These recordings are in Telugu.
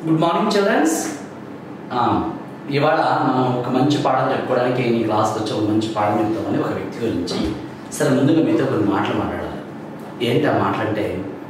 గుడ్ మార్నింగ్ చిల్డ్రన్స్ ఇవాళ మనం ఒక మంచి పాఠం చెప్పుకోవడానికి నీ క్లాస్కి వచ్చి ఒక మంచి పాఠం చెప్తామని ఒక వ్యక్తి గురించి సరే ముందుగా మీతో కొన్ని మాటలు మాట్లాడాలి ఏంటి ఆ మాటలంటే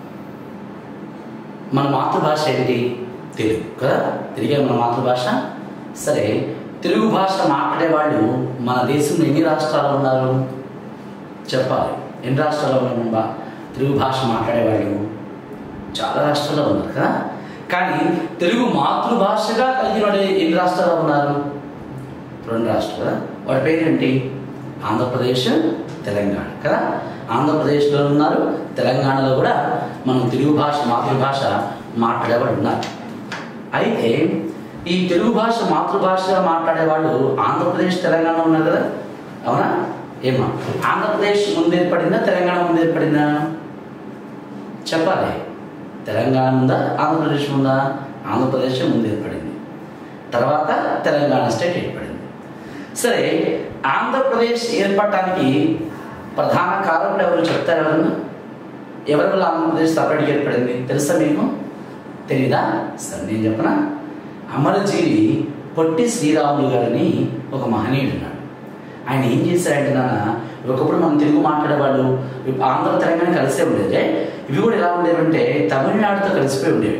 మన మాతృభాష ఏంటి తెలుగు కదా తెలుగే మన మాతృభాష సరే తెలుగు భాష మాట్లాడే వాళ్ళు మన దేశంలో ఎన్ని రాష్ట్రాలు ఉన్నారు చెప్పాలి ఎన్ని రాష్ట్రాల్లో ఉన్నారు బా తెలుగు భాష మాట్లాడేవాళ్ళు చాలా రాష్ట్రాల్లో ఉన్నారు కదా కానీ తెలుగు మాతృభాషగా కలిగిన వాడు ఎన్ని రాష్ట్రాల్లో ఉన్నారు రెండు రాష్ట్రాలు కదా వాడి పేరేంటి ఆంధ్రప్రదేశ్ తెలంగాణ కదా ఆంధ్రప్రదేశ్లో ఉన్నారు తెలంగాణలో కూడా మనం తెలుగు భాష మాతృభాష మాట్లాడేవాడు ఉన్నారు అయితే ఈ తెలుగు భాష మాతృభాష మాట్లాడేవాళ్ళు ఆంధ్రప్రదేశ్ తెలంగాణ ఉన్నారు కదా అవునా ఏమా ఆంధ్రప్రదేశ్ ముందు ఏర్పడిందా తెలంగాణ ముందు ఏర్పడిందా చెప్పాలి తెలంగాణ ఉందా ఆంధ్రప్రదేశ్ ఉందా ఆంధ్రప్రదేశ్ ముందు ఏర్పడింది తర్వాత తెలంగాణ స్టేట్ ఏర్పడింది సరే ఆంధ్రప్రదేశ్ ఏర్పడటానికి ప్రధాన కారకుడు ఎవరు చెప్తారు ఎవరన్నా ఎవరి వల్ల ఆంధ్రప్రదేశ్ సపరేట్గా ఏర్పడింది తెలుసా మీకు తెలీదా సరే నేను చెప్పనా అమరజీవి పొట్టి శ్రీరాములు గారిని ఒక మహనీయుడు ఉన్నాడు ఆయన ఏం చేశారంటే నాన్న ఒకప్పుడు మనం తెలుగు మాట్లాడేవాళ్ళు ఇప్పుడు ఆంధ్ర తెలంగాణ కలిసే ఉండేది ఇవి కూడా ఎలా ఉండేవంటే తమిళనాడుతో కలిసిపోయి ఉండేవి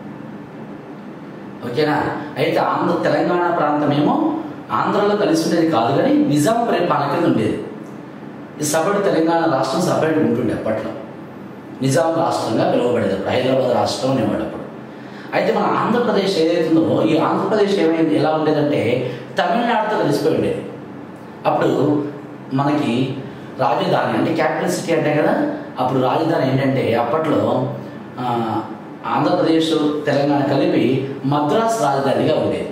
ఓకేనా అయితే ఆంధ్ర తెలంగాణ ప్రాంతం ఏమో ఆంధ్రలో కలిసి ఉండేది కాదు కానీ నిజాం పరిపాలన కింద ఉండేది ఈ సపరేట్ తెలంగాణ రాష్ట్రం సపరేట్ ఉంటుండే అప్పట్లో నిజాం రాష్ట్రంగా పిలువబడేది అప్పుడు హైదరాబాద్ రాష్ట్రం అనేవాడు అప్పుడు అయితే మన ఆంధ్రప్రదేశ్ ఏదైతుందో ఈ ఆంధ్రప్రదేశ్ ఏమైంది ఎలా ఉండేదంటే తమిళనాడుతో కలిసిపోయి ఉండేది అప్పుడు మనకి రాజధాని అంటే క్యాపిటల్ సిటీ అంటే కదా అప్పుడు రాజధాని ఏంటంటే అప్పట్లో ఆ, ఆంధ్రప్రదేశ్ తెలంగాణ కలిపి మద్రాస్ రాజధానిగా ఉండేది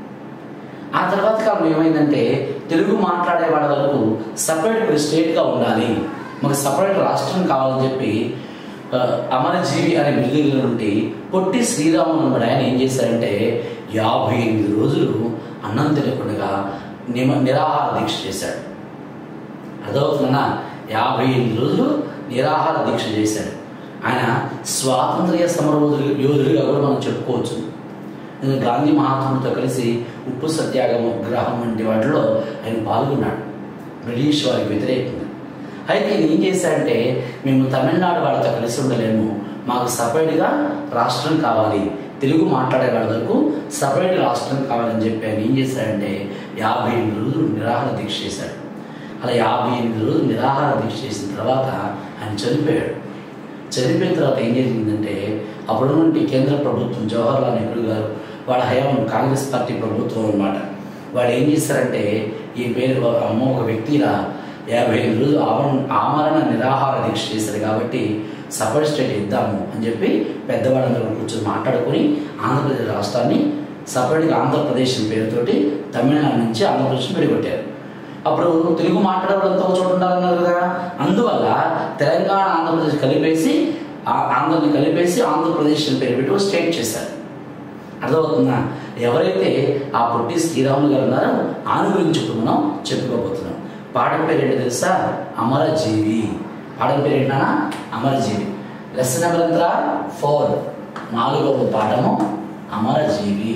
ఆ తర్వాత కాలం ఏమైందంటే తెలుగు మాట్లాడే వాళ్ళ వరకు సపరేట్ ఒక స్టేట్గా ఉండాలి మాకు సపరేట్ రాష్ట్రం కావాలని చెప్పి ఆ, అమరజీవి అనే బిల్డింగ్ నుండి పొట్టి శ్రీరాములు అన్నమాట ఆయన ఏం చేశారంటే యాభై ఎనిమిది రోజులు అన్నం తినకుండా నిమ నిరాహార దీక్ష చేశాడు అదవుతున్నా యాభై ఎనిమిది రోజులు నిరాహార దీక్ష చేశాడు ఆయన స్వాతంత్ర్య సమరయోధుడు యోధుడిగా కూడా మనం చెప్పుకోవచ్చు ఎందుకంటే గాంధీ మహాత్ముడితో కలిసి ఉప్పు సత్యాగ్రహం గ్రహం వంటి వాటిలో ఆయన పాల్గొన్నాడు బ్రిటిష్ వారికి వ్యతిరేకంగా అయితే ఈయన ఏం చేశాడంటే మేము తమిళనాడు వాళ్ళతో కలిసి ఉండలేము మాకు సపరేట్గా రాష్ట్రం కావాలి తెలుగు మాట్లాడే వాళ్ళ వరకు సపరేట్ రాష్ట్రం కావాలని చెప్పి ఆయన ఏం చేశాడంటే యాభై ఎనిమిది రోజులు నిరాహార దీక్ష చేశాడు అలా యాభై ఎనిమిది రోజులు నిరాహార దీక్ష చేసిన తర్వాత ఆయన చనిపోయాడు చనిపోయిన తర్వాత ఏం జరిగిందంటే అప్పుడు నుండి కేంద్ర ప్రభుత్వం జవహర్లాల్ నెహ్రూ గారు వాళ్ళ హయాం కాంగ్రెస్ పార్టీ ప్రభుత్వం అన్నమాట వాళ్ళు ఏం చేశారంటే ఈ పేరు అమ్మ ఒక వ్యక్తిలా యాభై ఐదు రోజులు ఆమరణ ఆమరణ నిరాహార దీక్ష చేశారు కాబట్టి సపరేట్ స్టేట్ ఇద్దాము అని చెప్పి పెద్దవాళ్ళందరూ కూర్చొని మాట్లాడుకొని ఆంధ్రప్రదేశ్ రాష్ట్రాన్ని సపరేట్గా ఆంధ్రప్రదేశ్ అని పేరుతోటి తమిళనాడు నుంచి ఆంధ్రప్రదేశ్ విడిగొట్టారు అప్పుడు తెలుగు మాట్లాడేవాళ్ళంతా ఒక చోట ఉండాలన్నారు కదా అందువల్ల తెలంగాణ ఆంధ్రప్రదేశ్ కలిపేసి ఆ- ఆంధ్రని కలిపేసి ఆంధ్రప్రదేశ్ అని పేరు పెట్టి ఒక స్టేట్ చేశారు అర్థమవుతుందా ఎవరైతే ఆ పొట్టి శ్రీరాములు గారు ఉన్నారో ఆయన గురించి ఇప్పుడు మనం చెప్పుకోబోతున్నాం పాఠం పేరు ఏంటో తెలుసా అమరజీవి పాఠం పేరు ఏంటన్నా అమరజీవి లెసన్ నెంబర్ ఎంత ఫోర్ నాలుగవ పాఠము అమరజీవి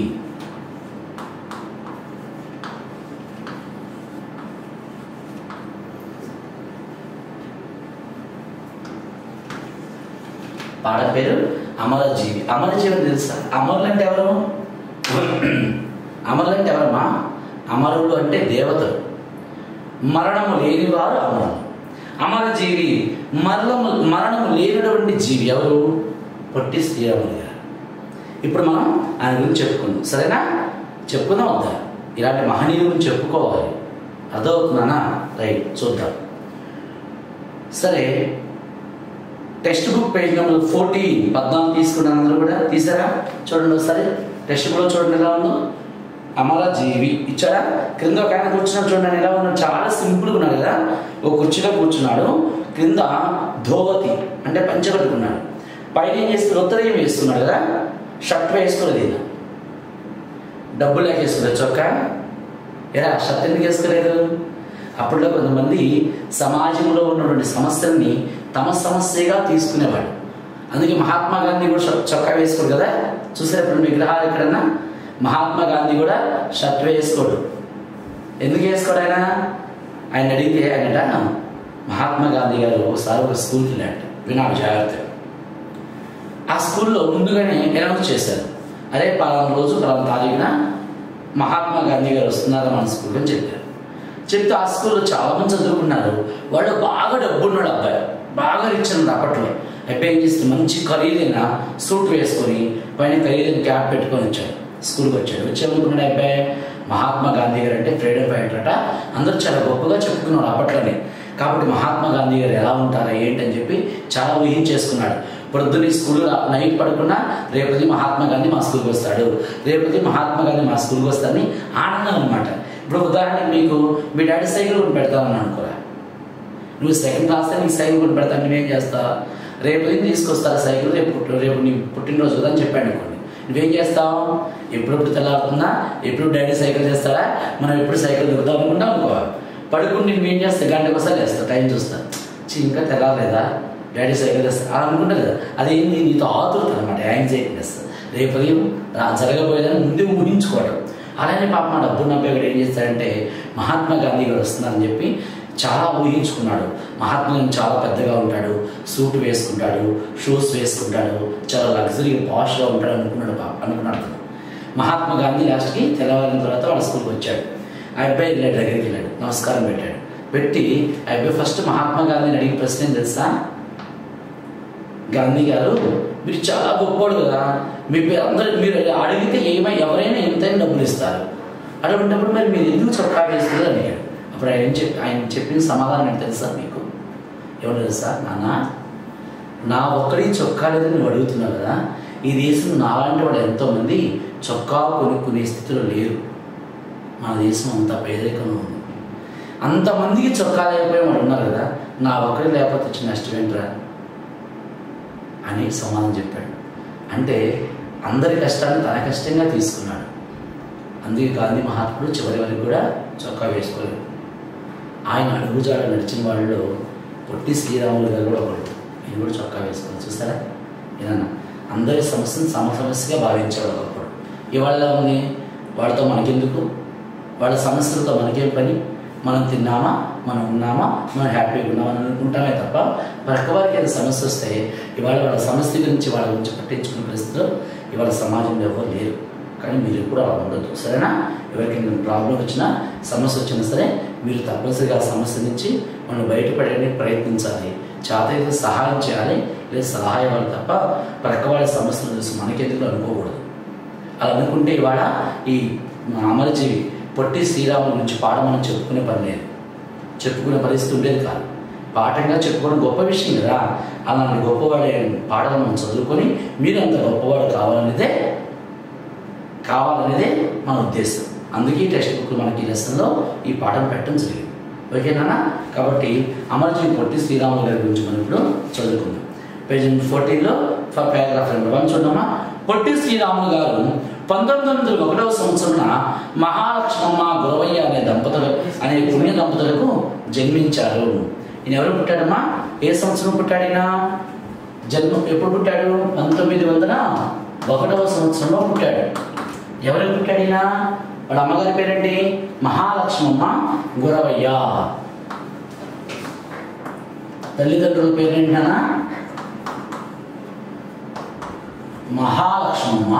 పాట పేరు అమరజీవి అమరజీవి అని తెలుసా అమరులు అంటే ఎవరు అమరులు అంటే ఎవరమ్మా అమరులు అంటే దేవతలు మరణము లేనివారు అమరులు అమరజీవి మరణము మరణము లేనటువంటి జీవి ఎవరు పొట్టి శ్రీరాములు గారు ఇప్పుడు మనం ఆయన గురించి చెప్పుకుందాం సరేనా చెప్పుకుందాం వద్దా ఇలాంటి మహనీయుల గురించి చెప్పుకోవాలి అర్థమవుతుందనా రైట్ చూద్దాం సరే text book page number fourteen పద్నాలుగు తీసుకున్నాను అందరూ కూడా తీసారా చూడండి ఒకసారి టెక్స్ట్ బుక్లో చూడండి ఎలా ఉందో అమరజీవి ఇచ్చారా క్రింద ఒక ఆయన కూర్చున్నాడు చూడండి ఆయన ఎలా ఉన్నాడు చాలా సింపుల్గా ఉన్నాడు కదా ఒక కుర్చీలో కూర్చున్నాడు క్రింద ధోవతి అంటే పంచ కట్టుకున్నాడు పైన ఏం చేస్తున్నాడు ఉత్తరీయం వేస్తున్నాడు కదా షర్ట్ వేసుకోలేదు ఈయన డబ్బులు లేక వేసుకోలేదు చొక్కా ఎరా షర్ట్ ఎందుకు వేసుకోలేదు అప్పట్లో కొంతమంది సమాజంలో ఉన్నటువంటి సమస్యల్ని తమ సమస్యగా తీసుకునేవాడు అందుకే మహాత్మా గాంధీ కూడా షర్ట్ చొక్కా వేసుకోడు కదా చూసారు ఇప్పుడు విగ్రహాలు ఎక్కడన్నా మహాత్మా గాంధీ కూడా షర్ట్ వేసుకోడు ఎందుకు వేసుకోడు ఆయన ఆయన అడిగితే ఆయనట మహాత్మా గాంధీ గారు ఒకసారి ఒక స్కూల్కి వెళ్ళాడు వినాడు జాగ్రత్తగా ఆ స్కూల్లో ముందుగానే అనౌన్స్ చేశారు అరే పలానా రోజు పలానా తారీఖున మహాత్మా గాంధీ గారు వస్తున్నారు మన స్కూల్ అని చెప్పారు చెప్తే ఆ స్కూల్లో చాలా మంది చదువుకున్నారు వాడు బాగా డబ్బున్నాడు అబ్బాయి బాగా రిచ్ అన్నాడు అప్పట్లో అబ్బాయి ఏం చేస్తే మంచి ఖరీదైన సూట్ వేసుకొని పైన ఖరీదైన క్యాప్ పెట్టుకొని వచ్చాడు స్కూల్కి వచ్చాడు వచ్చేమనుకున్నాడు అబ్బాయి మహాత్మా గాంధీ గారు అంటే ఫ్రీడమ్ ఫైటర్ అట అందరూ చాలా గొప్పగా చెప్పుకున్నాడు అప్పట్లోనే కాబట్టి మహాత్మా గాంధీ గారు ఎలా ఉంటారా ఏంటి అని చెప్పి చాలా ఊహించేసుకున్నాడు పొద్దున్న స్కూల్ నైట్ పడుకున్నా రేపటి మహాత్మా గాంధీ మా స్కూల్కి వస్తాడు రేపటి మహాత్మా గాంధీ మా స్కూల్కి వస్తాడని ఆనందం అనమాట ఇప్పుడు ఉదాహరణకి మీకు మీ డాడీ సైకిల్ కొని పెడతానని అనుకోరా నువ్వు సెకండ్ క్లాస్ నీకు సైకిల్ కొని పెడతాను నువ్వేం చేస్తావు రేపు ఏం తీసుకొస్తారా సైకిల్ రేపు పుట్టు- రేపు నీ పుట్టినరోజు కదా అని చెప్పాడు అనుకోండి నువ్వేం చేస్తావు ఎప్పుడెప్పుడు తెల్లారుతుందా ఎప్పుడు డాడీ సైకిల్ చేస్తాడా మనం ఎప్పుడు సైకిల్ దిగుదాం అనుకుంటాం అనుకో పడుకుని నేను ఏం చేస్తా గంటకు ఒకసారి వేస్తా టైం చూస్తా చి ఇంకా తెల్లారలేదా డాడీ సైకిల్ చేస్తా అలా అనుకుంటా కదా అదేంది నీతో ఆతురుతా అనమాట యాంగ్జైటీనెస్ రేపు ఉదయం రా- జరగబోయేదని ముందే ఊహించుకోవడం అలానే పాప మా డబ్బు నబ్బేవాడు ఏం చేస్తాడంటే మహాత్మా గాంధీ గారు వస్తున్నారని చెప్పి చాలా ఊహించుకున్నాడు మహాత్మా గాంధీ చాలా పెద్దగా ఉంటాడు సూట్ వేసుకుంటాడు షూస్ వేసుకుంటాడు చాలా లగ్జరీ పాష్గా ఉంటాడు అనుకున్నాడు పాప అనుకున్నాడు అతను. మహాత్మా గాంధీ లాస్ట్కి తెల్లవారిన తర్వాత వాళ్ళ స్కూల్కి వచ్చాడు ఆ అబ్బాయి వెళ్ళాడు దగ్గరికి వెళ్ళాడు నమస్కారం పెట్టాడు పెట్టి ఆ అబ్బాయి ఫస్ట్ మహాత్మా గాంధీని అడిగిన ప్రశ్న ఏం తెలుసా గాంధీ గారు మీరు చాలా గొప్పోడు కదా మీ పేరు అందరూ మీరు అడిగితే ఏమై ఎవరైనా ఎంతైనా డబ్బులు ఇస్తారు అటువంటిప్పుడు మరి మీరు ఎందుకు చొక్కా వేస్తుంది అని అడిగాడు అప్పుడు ఆయన ఏం చెప్పి ఆయన చెప్పిన సమాధానం ఏంటి తెలుసా మీకు ఎవరు తెలుసా నాన్న నా ఒక్కడి చొక్కా లేదని నువ్వు అడుగుతున్నావు కదా ఈ దేశం నాలాంటి వాళ్ళు ఎంతోమంది చొక్కా కొనుక్కునే స్థితిలో లేరు మన దేశం అంత పేదరికంలో ఉంది అంతమందికి చొక్కా లేకపోయి వాళ్ళు ఉన్నారు కదా నా ఒక్కడి లేకపోతే వచ్చిన నష్టం ఏంట్రా అని సమాధానం చెప్పాడు అంటే అందరి కష్టాన్ని తన కష్టంగా తీసుకున్నాడు అందుకే గాంధీ మహాత్ముడు చివరి వరకు కూడా చొక్కా వేసుకోలేదు ఆయన అడుగుజాడ నడిచిన వాళ్ళలో పొట్టి శ్రీరాములు గారు కూడా ఒకడు ఈయన కూడా చొక్కా వేసుకోవాలి చూస్తారా ఏదన్నా అందరి సమస్యను సమ సమస్యగా భావించాడు ఒకప్పుడు ఇవాళ ఎలా ఉంది వాడితో మనకెందుకు వాళ్ళ సమస్యలతో మనకేం పని మనం తిన్నామా మనం ఉన్నామా మనం హ్యాపీగా ఉన్నామా అని అనుకుంటామే తప్ప పక్క వారికి ఏదైనా సమస్య వస్తే ఇవాళ వాళ్ళ సమస్య గురించి వాళ్ళ గురించి పట్టించుకునే పరిస్థితిలో ఇవాళ సమాజంలో ఎవరు లేరు కానీ మీరు ఎప్పుడు అలా ఉండదు సరేనా ఎవరికైనా ప్రాబ్లం వచ్చినా సమస్య వచ్చినా సరే మీరు తప్పనిసరిగా ఆ సమస్య నుంచి మనం బయటపడడానికి ప్రయత్నించాలి చేతైతే సహాయం చేయాలి లేదా సలహా ఇవ్వాలి తప్ప పక్క వాళ్ళ సమస్యలు చూసి మనకెందుకు అనుకోకూడదు అలా అనుకుంటే ఇవాళ ఈ అమరజీవి పొట్టి శ్రీరాముల గురించి పాట మనం చెప్పుకునే పని లేదు చెప్పుకునే పరిస్థితి ఉండేది కాదు పాఠంగా చెప్పుకోవడం గొప్ప విషయం కదా అలాంటి గొప్పవాడే పాటలు మనం చదువుకొని మీరు అంత గొప్పవాడు కావాలనేదే కావాలనేదే మన ఉద్దేశం అందుకే ఈ టెక్స్ట్ బుక్ మనకి ఈ లెసన్లో ఈ పాఠం పెట్టడం జరిగింది ఓకేనా కాబట్టి అమర్జీవి పొట్టి శ్రీరాములు గారి గురించి మనం ఇప్పుడు చదువుకుందాం పేజ్ నెంబర్ ఫోర్టీన్లో పారాగ్రాఫ్ నెంబర్ వన్ చూడమ్మా పొట్టి శ్రీరాములు గారు పంతొమ్మిది వందల ఒకటవ సంవత్సరంన మహాలక్ష్మమ్మ గురవయ్య అనే దంపతులు అనే పుణ్య దంపతులకు జన్మించారు ఈయన ఎవరు పుట్టాడమ్మా ఏ సంవత్సరం పుట్టాడు ఈయన జన్మ ఎప్పుడు పుట్టాడు పంతొమ్మిది వందల ఒకటవ సంవత్సరంలో పుట్టాడు ఎవరు పుట్టాడు ఈయన వాళ్ళ అమ్మగారి పేరేంటి మహాలక్ష్మమ్మ గురవయ్య తల్లిదండ్రుల పేరేంటనా మహాలక్ష్మమ్మ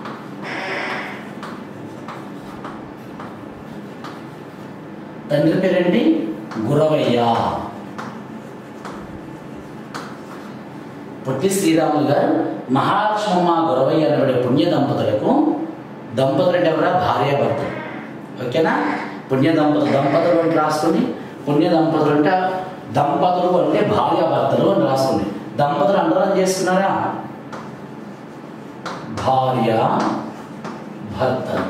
తండ్రి పేరేంటి గురవయ్య పొట్టి శ్రీరాములు గారు మహాలక్ష్మమ్మ గురవయ్య అనబడే పుణ్య దంపతులకు దంపతులు అంటే కూడా భార్యాభర్తలు ఓకేనా పుణ్య దంపతులు దంపతులు అంటే రాసుకోండి పుణ్య దంపతులు అంటే దంపతులు అంటే భార్యాభర్తలు అని రాసుకోండి దంపతులు అండరం చేసుకున్నారా భార్య భర్తలు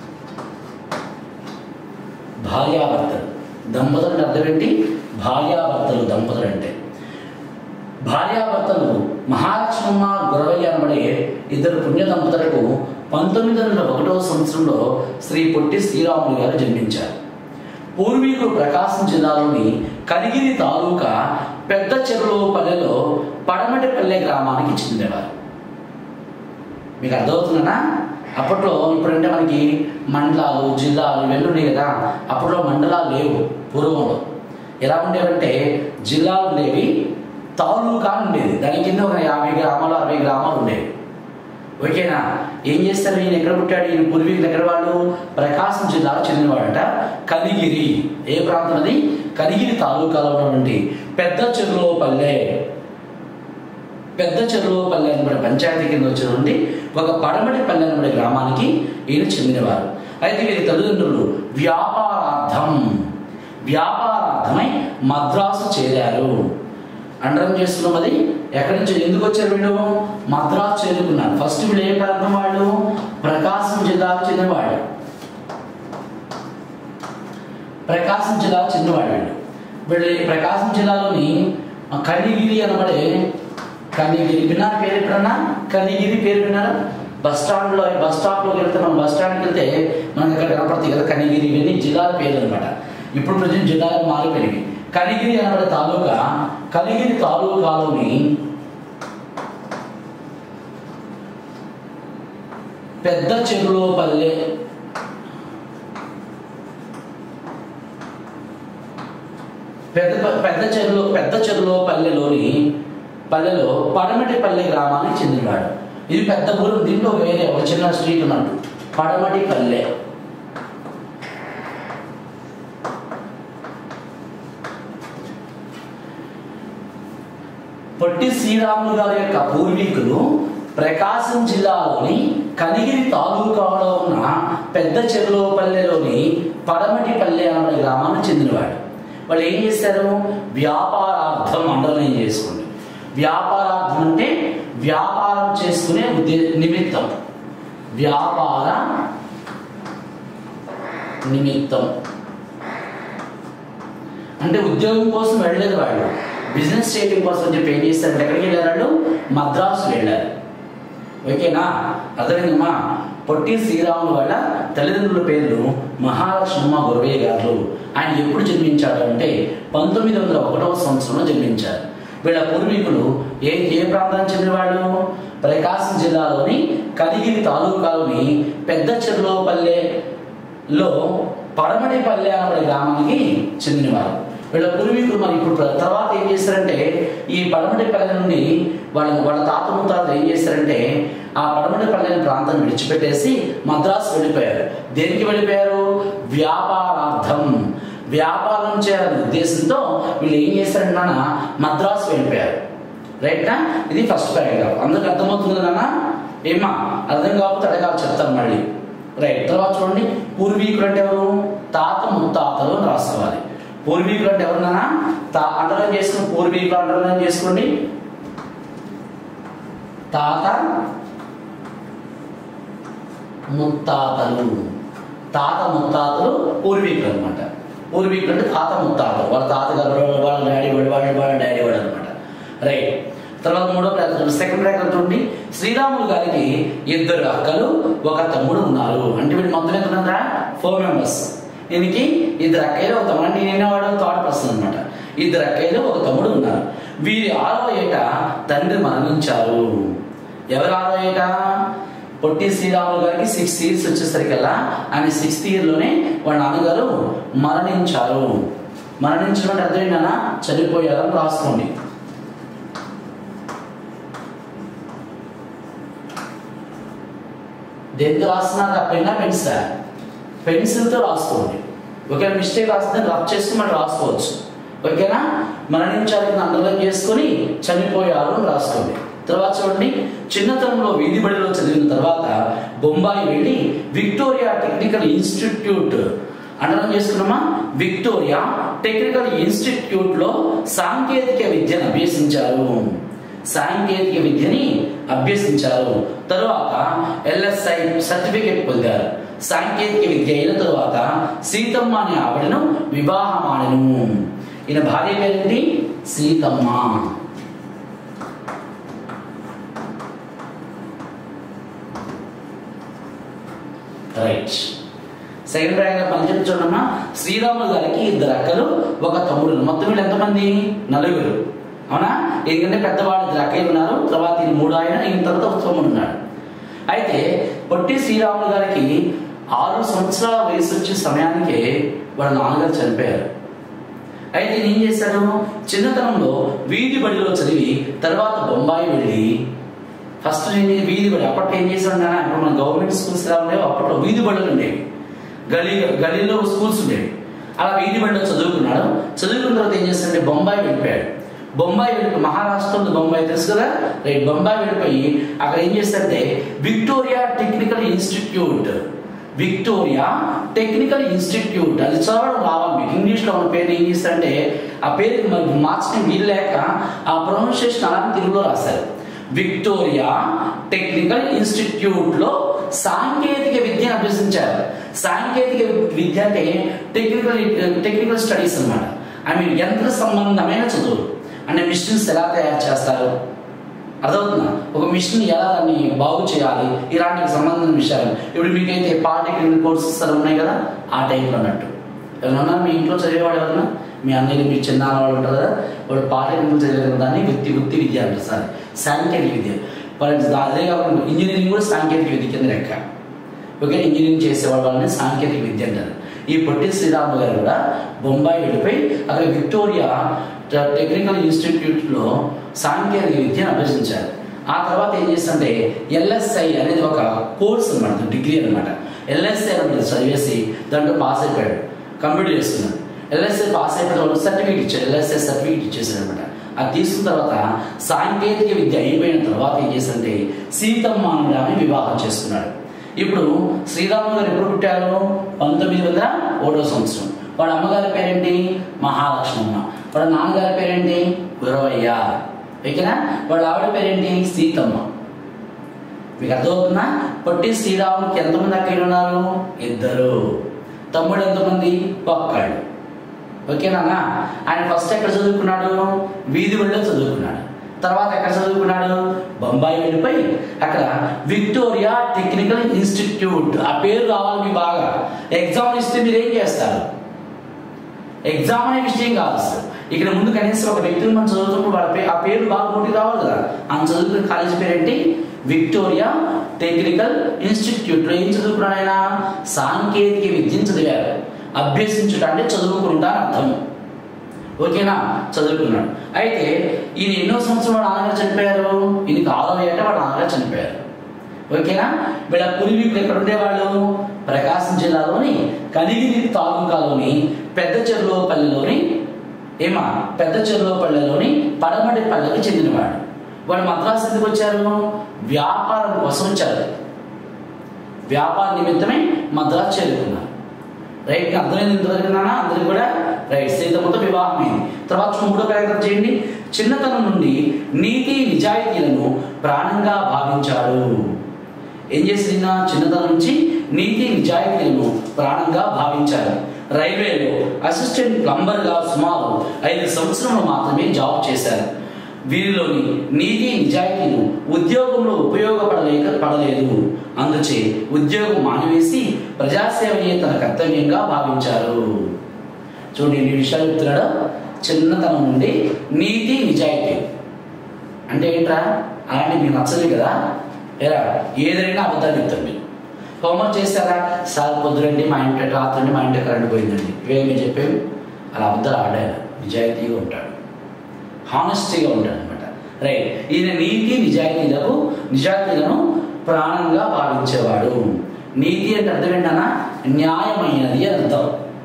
భార్యాభర్తలు దంపతులు అంటే అర్థం ఏంటి భార్యాభర్తలు దంపతులు అంటే భార్యాభర్తలు మహాలక్ష్మమ్మ గురవయ్య అనబడే ఇద్దరు పుణ్య దంపతులకు పంతొమ్మిది వందల ఒకటవ సంవత్సరంలో శ్రీ పొట్టి శ్రీరాములు గారు జన్మించారు పూర్వీకులు ప్రకాశం జిల్లాలోని కనిగిరి తాలూకా పెద్ద చెరువు పల్లెలో పడమటిపల్లె గ్రామానికి చెందినవారు మీకు అర్థమవుతుందనా అప్పట్లో ఇప్పుడంటే మనకి మండలాలు జిల్లాలు ఇవన్నీ ఉన్నాయి కదా అప్పట్లో మండలాలు లేవు పూర్వంలో ఎలా ఉండేవంటే జిల్లాలు ఉండేవి తాలూకా ఉండేది దాని కింద ఒక యాభై గ్రామాలు అరవై గ్రామాలు ఉండేవి ఓకేనా ఏం చేస్తారు ఈయన ఎక్కడ పుట్టాడు ఈయన పూర్వీకులు ఎక్కడ వాళ్ళు ప్రకాశం జిల్లాకు చెందినవాడట కలిగిరి ఏ ప్రాంతం అది కలిగిరి తాలూకాలో ఉన్నటువంటి పెద్ద చెరువులో పల్లె పెద్ద చెరువు పల్లె అనబడే పంచాయతీ కింద వచ్చినటువంటి ఒక పడమటి పల్లె అనబడే గ్రామానికి ఈయన చెందినవారు అయితే వీరి తల్లిదండ్రులు వ్యాపారార్థం వ్యాపారార్థమై మద్రాసు చేరారు అండరం చేస్తున్నాం అది ఎక్కడి నుంచి ఎందుకు వచ్చారు వీళ్ళు మద్రాసు చేరుకున్నారు ఫస్ట్ వీళ్ళు ఏ ప్రాంతం వాళ్ళు ప్రకాశం జిల్లాకు చెందినవాడు ప్రకాశం జిల్లాకు చెందినవాడు వీళ్ళు వీళ్ళు ఈ ప్రకాశం జిల్లాలోని కనిగిరి అనబడే కనిగిరి విన్నారు పేరు ఎప్పుడన్నా కనిగిరి పేరు విన్నారా బస్ స్టాండ్లో బస్ స్టాప్లోకి వెళ్తే మనం బస్ స్టాండ్కి వెళ్తే మనకి ఇక్కడ కనపడతాయి కదా కనిగిరి ఇవన్నీ జిల్లాల పేర్లు అనమాట ఇప్పుడు ప్రజెంట్ జిల్లాలు మారిపోయినవి కనిగిరి అనబడే తాలూకా కలిగిరి తాలూకాలోని పెద్ద చెరువులో పల్లె పెద్ద పెద్ద చెరువులో పెద్ద చెరువులో పల్లెలోని పల్లెలో పడమటి పల్లె గ్రామానికి చెందినవాడు ఇది పెద్ద ఊరు దీంట్లో వేరే ఒక చిన్న స్ట్రీట్ ఉన్నట్టు పడమటి పల్లె పొట్టి శ్రీరాములు గారి యొక్క పూర్వీకులు ప్రకాశం జిల్లాలోని కనిగిరి తాలూకాలో ఉన్న పెద్ద చెరువుపల్లెలోని పడమటి పల్లె అనే గ్రామానికి చెందినవాడు వాళ్ళు ఏం చేశారు వ్యాపారార్థం అండర్లైన్ చేసుకోండి వ్యాపారార్థం అంటే వ్యాపారం చేసుకునే ఉద్దే నిమిత్తం వ్యాపార నిమిత్తం అంటే ఉద్యోగం కోసం వెళ్ళలేదు వాళ్ళు బిజినెస్ చేయడం కోసం అని చెప్పి ఏం చేస్తారంటే ఎక్కడికి వెళ్ళారు వాళ్ళు మద్రాసు వెళ్ళారు ఓకేనా అర్థమైందమ్మా పొట్టి శ్రీరాములు వాళ్ళ తల్లిదండ్రుల పేర్లు మహాలక్ష్మమ్మ గురవయ్య గారు ఆయన ఎప్పుడు జన్మించాడు అంటే పంతొమ్మిది వందల ఒకటవ సంవత్సరంలో జన్మించారు వీళ్ళ పూర్వీకులు ఏ ఏ ప్రాంతానికి చెందిన వాళ్ళు ప్రకాశం జిల్లాలోని కదిగిరి తాలూకాలోని పెద్ద చెర్లోపల్లెలో పడమటిపల్లె అనే గ్రామానికి చెందినవారు వీళ్ళ పూర్వీకులు మరి ఇప్పుడు ప్ర- తర్వాత ఏం చేశారంటే ఈ పడమటిపల్లె నుండి వాళ్ళ వాళ్ళ తాత ముత్తాతలు ఏం చేశారంటే ఆ పడమటిపల్లె ప్రాంతం విడిచిపెట్టేసి మద్రాసు వెళ్ళిపోయారు దేనికి వెళ్ళిపోయారు వ్యాపారార్థం వ్యాపారం చేయాలనే ఉద్దేశంతో వీళ్ళు ఏం చేశారంటే నాన్న మద్రాసు వెళ్ళిపోయారు రైట్నా ఇది ఫస్ట్ పారాగ్రాఫ్ అందరికి అర్థమవుతుంది నాన్న ఏమా అర్థం కాకపోతే అడగాలి చెప్తాను మళ్ళీ రైట్ తర్వాత చూడండి పూర్వీకులు అంటే ఎవరు తాత ముత్తాతలు అని రాసుకోవాలి పూర్వీకులు అంటే ఎవరన్నా తా అండర్లైన్ చేసుకుని పూర్వీకులు అండర్లైన్ చేసుకోండి తాత ముత్తాతలు తాత ముత్తాతలు పూర్వీకులు అనమాట పూర్వీకులు అంటే తాత ముత్తాతలు వాళ్ళ తాతగారు వాళ్ళ- వాళ్ళ డాడీ వాడు వాళ్ళ వాళ్ళ డాడీ వాడు అనమాట రైట్ తర్వాత మూడో ప్రకటన సెకండ్ ప్రకటన చూడండి శ్రీరాములు గారికి ఇద్దరు అక్కలు ఒక తమ్ముడు ఉన్నారు అంటే వీళ్ళు మొత్తం ఎంత ఉన్నారా ఫోర్ మెంబర్స్ దీనికి ఇద్దరు అక్కయ్యలు ఒక తమ్ముడు అంటే నేను వాడు థర్డ్ పర్సన్ అనమాట ఇద్దరు అక్కయ్యలు ఒక తమ్ముడు ఉన్నారు వీరి ఆరవ ఏట తండ్రి మరణించారు ఎవరు ఆరో ఏట పొట్టి శ్రీరాములు గారికి సిక్స్ ఇయర్స్ వచ్చేసరికల్లా ఆయన సిక్స్త్ ఇయర్లోనే వాళ్ళ నాన్నగారు మరణించారు మరణించడం అంటే అర్థం ఏంటన్నా చనిపోయారని రాసుకోండి దేంతో రాస్తున్నారు పెన్నా పెన్సా పెన్సిల్తో రాసుకోండి ఒకవేళ మిస్టేక్ రాస్తే రఫ్ చేసుకుని మనం రాసుకోవచ్చు ఓకేనా మరణించాలని అండర్లైన్ చేసుకొని చనిపోయారు అని రాసుకోండి తర్వాత చూడండి చిన్నతనంలో వీధి బడిలో చదివిన తర్వాత బొంబాయి వెళ్ళి విక్టోరియా టెక్నికల్ ఇన్స్టిట్యూట్ అండర్లైన్ చేసుకున్నామా విక్టోరియా టెక్నికల్ ఇన్స్టిట్యూట్ లో సాంకేతిక విద్యను అభ్యసించారు సాంకేతిక విద్యని అభ్యసించారు తరువాత ఎల్ఎస్ఐ సర్టిఫికెట్ పొందారు సాంకేతిక విద్య అయిన తరువాత సీతమ్మ అనే ఆవిడను వివాహమాడను ఈయన భార్య పేరేంటి సీతమ్మ రైట్ సెకండ్ ర్యాంక్ మళ్ళీ చెప్తే చూడమ్మా శ్రీరాములు గారికి ఇద్దరు అక్కలు ఒక తమ్ముడు మొత్తం వీళ్ళు ఎంతమంది నలుగురు అవునా ఎందుకంటే పెద్దవాళ్ళు ఇద్దరు అక్కలు ఉన్నారు తర్వాత ఈయన మూడు ఆయన ఈయన తర్వాత ఒక తమ్ముడు ఉన్నాడు అయితే పొట్టి శ్రీరాములు గారికి ఆరు సంవత్సరాల వయసు వచ్చే సమయానికే వాళ్ళ నాన్నగారు చనిపోయారు అయితే ఈయన ఏం చేశాడు చిన్నతనంలో వీధి బడిలో చదివి తర్వాత బొంబాయి వెళ్ళి ఫస్ట్ నేను వీధి బడి అప్పట్లో ఏం చేశాడు నాన్న ఇప్పుడు మన గవర్నమెంట్ స్కూల్స్ ఎలా ఉండేవి అప్పట్లో వీధి బడులు ఉండేవి గలీ గలీలో స్కూల్స్ ఉండేవి అలా వీధి బడిలో చదువుకున్నాడు చదువుకున్న తర్వాత ఏం చేస్తాడంటే బొంబాయి వెళ్ళిపోయాడు బొంబాయి వెళ్ళిపోయి మహారాష్ట్రలో బొంబాయి తెలుసు కదా రైట్ బొంబాయి వెళ్ళిపోయి అక్కడ ఏం చేస్తాడంటే Victoria technical institute Victoria technical institute అది చదవడం రావాలి మీకు ఇంగ్లీష్లో ఉన్న పేరు ఏం చేస్తారంటే ఆ పేరు మరి మార్చడం వీలు లేక ఆ ప్రొనౌన్సియేషన్ అలా తెలుగులో రాశారు విక్టోరియా టెక్నికల్ ఇన్స్టిట్యూట్ లో సాంకేతిక విద్యను అభ్యసించారు సాంకేతిక విద్య అంటే టెక్నికల్ టెక్నికల్ స్టడీస్ అన్నమాట ఐ మీన్ యంత్ర సంబంధమైన చదువులు అంటే మిషన్స్ ఎలా తయారు చేస్తారు అర్థమవుతుందా ఒక మిషన్ ఎలా దాన్ని బాగు చేయాలి ఇలాంటికి సంబంధించిన విషయాలు ఇప్పుడు మీకైతే పాలిటెక్నిక్ కోర్సెస్ అలా ఉన్నాయి కదా ఆ టైంలో అన్నట్టు ఎవరన్నా మీ ఇంట్లో చదివేవాడు ఎవరన్నా మీ అన్నయ్య మీ చిన్న వాళ్ళు ఉంటారు కదా వాడు పాలిటెక్నిక్ చదివే దాన్ని వృత్తి వృత్తి విద్య అంటారు సార్ సాంకేతిక విద్య ఫర్ ఎగ్జాంపుల్ అదే కాకుండా ఇంజనీరింగ్ కూడా సాంకేతిక విద్య కింద లెక్క ఓకే ఇంజనీరింగ్ చేసేవాళ్ళ వాళ్ళని సాంకేతిక విద్య అంటారు ఈ పొట్టి శ్రీరాములు గారు కూడా బొంబాయి వెళ్ళిపోయి అక్కడ విక్టోరియా ట- టెక్నికల్ ఇన్స్టిట్యూట్లో సాంకేతిక విద్యను అభ్యసించారు ఆ తర్వాత ఏం చేస్తుంటే ఎల్ఎస్ఐ అనేది ఒక కోర్స్ అనమాట డిగ్రీ అనమాట ఎల్ఎస్ఐ అనేది చదివేసి దాంట్లో పాస్ అయిపోయాడు కంప్లీట్ చేస్తున్నాడు ఎల్ఎస్ఐ పాస్ అయిపోయిన వాళ్ళు సర్టిఫికేట్ ఇచ్చాడు ఎల్ఎస్ఐ సర్టిఫికేట్ ఇచ్చేసాడు అనమాట అది తీసుకున్న తర్వాత సాంకేతిక విద్య అయిపోయిన తర్వాత ఏం చేస్తుంటే సీతమ్మ అనే ఆమె వివాహం చేసుకున్నాడు ఇప్పుడు శ్రీరాములు గారు ఎప్పుడు పుట్టారు పంతొమ్మిది వందల ఒకటో సంవత్సరం వాళ్ళ అమ్మగారి పేరేంటి మహాలక్ష్మమ్మ వాళ్ళ నాన్నగారి పేరేంటి గురవయ్య ఓకేనా వాళ్ళ ఆవిడ పేరేంటి సీతమ్మ మీకు అర్థమవుతుందా పొట్టి శ్రీరాముకి ఎంతమంది అక్కలు ఉన్నారు ఇద్దరు తమ్ముడు ఎంతమంది ఒక్కళ్ళు ఓకేనా ఆయన ఫస్ట్ ఎక్కడ చదువుకున్నాడు వీధి బడిలో చదువుకున్నాడు తర్వాత ఎక్కడ చదువుకున్నాడు బొంబాయి వెళ్ళిపోయి అక్కడ విక్టోరియా టెక్నికల్ ఇన్స్టిట్యూట్ ఆ పేరు రావాలి మీ బాగా ఎగ్జామ్ ఇస్తే మీరు ఏం చేస్తారు ఎగ్జామ్ అనే విషయం కాదు అసలు ఇక్కడ ముందు కనీసం ఒక వ్యక్తిని మనం చదువుతున్నప్పుడు వాళ్ళ పేరు ఆ పేరు బాగా నోటికి రావాలి కదా ఆయన చదువుకున్న కాలేజ్ పేరేంటి విక్టోరియా టెక్నికల్ ఇన్స్టిట్యూట్ లో ఏం చదువుకున్నాడు ఆయన సాంకేతిక విద్యను చదివారు అభ్యసించుట అంటే చదువుకుంటా అని అర్థం ఓకేనా చదువుకున్నాడు అయితే ఈయన ఎన్నో సంవత్సరం వాళ్ళ నాన్నగారు చనిపోయారు ఈయనకి ఆరో ఏట వాళ్ళ నాన్నగారు చనిపోయారు ఓకేనా వీళ్ళ పూర్వీకులు ఎక్కడ ఉండేవాళ్ళు ప్రకాశం జిల్లాలోని కలిగిరి తాలూకాలోని పెద్ద చెరువుపల్లిలోని ఏమా పెద్ద చెరువుపల్లిలోని పడమటి పల్లెకి చెందినవాడు వాడు మద్రాసు ఎందుకు వచ్చారు వ్యాపారం కోసం వచ్చారు వ్యాపార నిమిత్తమే మద్రాసు చేరుకున్నారు రైట్ అర్థమైంది ఇంతవరకున్నానా అందరికి కూడా రైట్ సీతమ్మతో వివాహమైంది తర్వాత మూడో కార్యక్రమం చేయండి చిన్నతనం నుండి నీతి నిజాయితీలను ప్రాణంగా భావించాడు ఏం చేసిన చిన్నతనం నుంచి నీతి నిజాయితీలను ప్రాణంగా భావించాడు రైల్వేలో అసిస్టెంట్ ప్లంబర్ గా సుమారు ఐదు సంవత్సరంలో మాత్రమే జాబ్ చేశారు వీరిలోని నీతి నిజాయితీలు ఉద్యోగంలో ఉపయోగపడలేక పడలేదు అందుచే ఉద్యోగం మానివేసి ప్రజాసేవయే తన కర్తవ్యంగా భావించారు చూడండి ఎన్ని విషయాలు చెప్తున్నాడు చిన్నతనం నుండి నీతి నిజాయితీ అంటే ఏంట్రా అలాంటి మీకు నచ్చదు కదా ఏరా ఏదైనా అబద్ధాలు చెప్తారు మీరు హోంవర్క్ చేస్తారా సార్ పొద్దురండి మా ఇంటి రాత్రండి మా ఇంటి కరెంట్ పోయిందండి ఇవేం మీరు చెప్పేవి అలా అబద్ధాలు ఆడారు నిజాయితీగా ఉంటాడు హానెస్టీగా ఉంటాడు అనమాట రైట్ ఈయన నీతి నిజాయితీలకు నిజాయితీలను ప్రాణంగా భావించేవాడు నీతి అంటే అర్థం ఏంటన్నా న్యాయమైనది అని అర్థం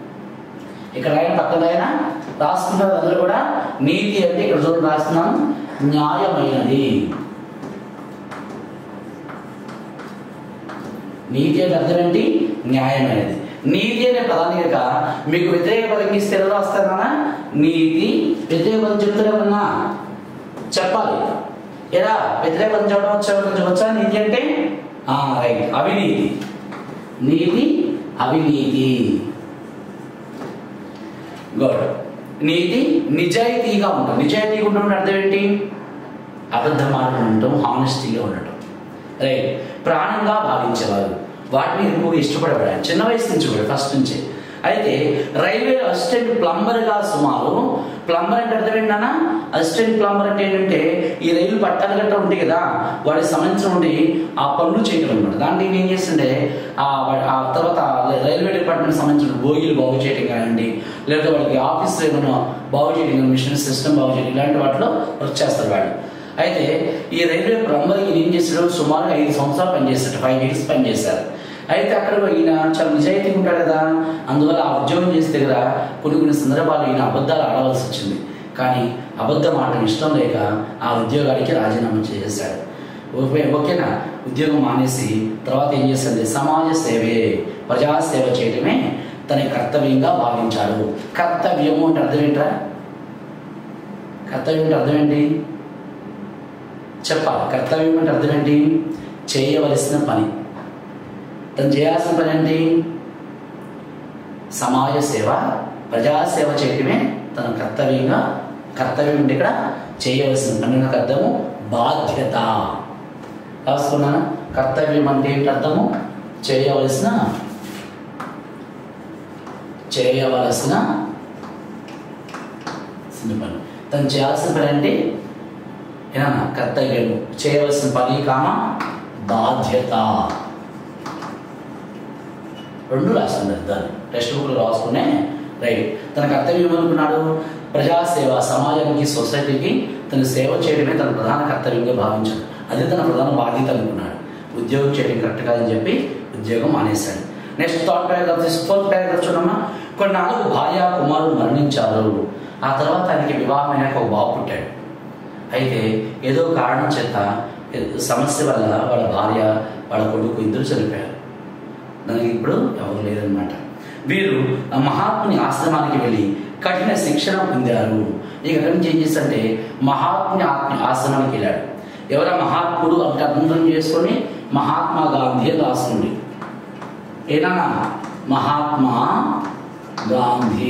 ఇక్కడ రాయన పక్కన రాయన రాసుకున్నారు అందరూ కూడా నీతి అంటే ఇక్కడ చూడండి రాస్తున్నాను న్యాయమైనది నీతి అంటే అర్థం ఏంటి న్యాయమైనది నీతి అనే పదాన్ని కనుక మీకు వ్యతిరేక పదం ఇస్తే ఎలా రాస్తారన్నా నీతి వ్యతిరేక పదం చెప్తారేమన్నా చెప్పాలి ఎలా వ్యతిరేక పదం చెప్పడం వచ్చా కొంచెం వచ్చా నీతి అంటే ఆ, రైట్ అవినీతి నీతి అవినీతి గుడ్ నీతి నిజాయితీగా ఉండటం నిజాయితీగా ఉండడం అంటే అర్థం ఏంటి అబద్ధం ఆడటం ఉండటం హానెస్టీగా ఉండటం రైట్ ప్రాణంగా భావించేవారు వాటిని ఎక్కువగా ఇష్టపడేవాడు ఆయన చిన్న వయసు నుంచి కూడా ఫస్ట్ నుంచి అయితే రైల్వే అసిస్టెంట్ ప్లంబర్గా సుమారు ప్లంబర్ అంటే అర్థం ఏంటన్నా అసిస్టెంట్ ప్లంబర్ అంటే ఏంటంటే ఈ రైలు పట్టాలు గట్రా ఉంటాయి కదా వాడికి సంబంధించిన ఉండి ఆ పనులు చేయడం అనమాట దాంట్లో ఈయన ఏం చేస్తుండే ఆ వా- ఆ తర్వాత రైల్వే డిపార్ట్మెంట్ సంబంధించిన బోగీలు బాగు చేయడం కానివ్వండి లేదా వాళ్ళకి ఆఫీస్ ఏమైనా బాగు చేయడం కానీ మిషన్ సిస్టమ్ బాగు చేయడం ఇలాంటి వాటిలో వర్క్ చేస్తారు వాడు అయితే ఈ రైల్వే ప్లంబర్ ఈయన ఏం చేశాడు సుమారు ఐదు సంవత్సరాలు పనిచేశాడు ఫైవ్ ఇయర్స్ పనిచేశారు అయితే అక్కడ ఈయన చాలా నిజాయితీగా ఉంటాడు కదా అందువల్ల ఆ ఉద్యోగం చేస్తే కదా కొన్ని కొన్ని సందర్భాలు ఈయన అబద్ధాలు ఆడవలసి వచ్చింది కానీ అబద్ధం ఆడటం ఇష్టం లేక ఆ ఉద్యోగానికి రాజీనామా చేసేశాడు ఓకే ఓకేనా ఉద్యోగం మానేసి తర్వాత ఏం చేస్తుంది సమాజ సేవే ప్రజాసేవ చేయడమే తన కర్తవ్యంగా భావించాడు కర్తవ్యము అంటే అర్థం ఏంట్రా కర్తవ్యం అంటే అర్థం ఏంటి చెప్పాలి కర్తవ్యం అంటే అర్థం ఏంటి చేయవలసిన పని తను చేయాల్సిన పని ఏంటి సమాజ సేవ ప్రజాసేవ చేయడమే తన కర్తవ్యంగా కర్తవ్యం అంటే ఇక్కడ చేయవలసిన పని నాకు అర్థము బాధ్యత రాసుకున్నాను కర్తవ్యం అంటే ఏంటి అర్థము చేయవలసిన చేయవలసిన చిన్న పని తను చేయాల్సిన పని అంటే ఏనా కర్తవ్యం చేయవలసిన పని కామ బాధ్యత రెండు రాస్తున్నారు దాన్ని టెక్స్ట్ బుక్లో రాసుకునే రైట్ తన కర్తవ్యం అనుకున్నాడు ప్రజాసేవ సమాజానికి సొసైటీకి తన సేవ చేయడమే తన ప్రధాన కర్తవ్యంగా భావించాడు అదే తన ప్రధాన బాధ్యత అనుకున్నాడు ఉద్యోగం చేయడం కరెక్ట్ కాదని చెప్పి ఉద్యోగం మానేశాడు next third paragraph fourth paragraph చూడమ్మా కొన్నాళ్ళు భార్య కుమారుడు మరణించారు ఆ తర్వాత ఆయనకి వివాహమైనాక ఒక బాబు పుట్టాడు అయితే ఏదో కారణం చేత సమస్య వల్ల వాళ్ళ భార్య వాళ్ళ కొడుకు ఇద్దరు చనిపోయారు దానికి ఇప్పుడు ఎవరు లేదనమాట వీరు ఆ మహాత్ముని ఆశ్రమానికి వెళ్ళి కఠిన శిక్షణ పొందారు ఇక ఎక్కడి నుంచి ఏం చేశారంటే మహాత్ముని ఆత్మ ఆశ్రమానికి వెళ్ళాడు ఎవరా మహాత్ముడు అంటే అర్థం చేసుకొని మహాత్మా గాంధీ అని రాసుకోండి ఏనా మహాత్మా గాంధీ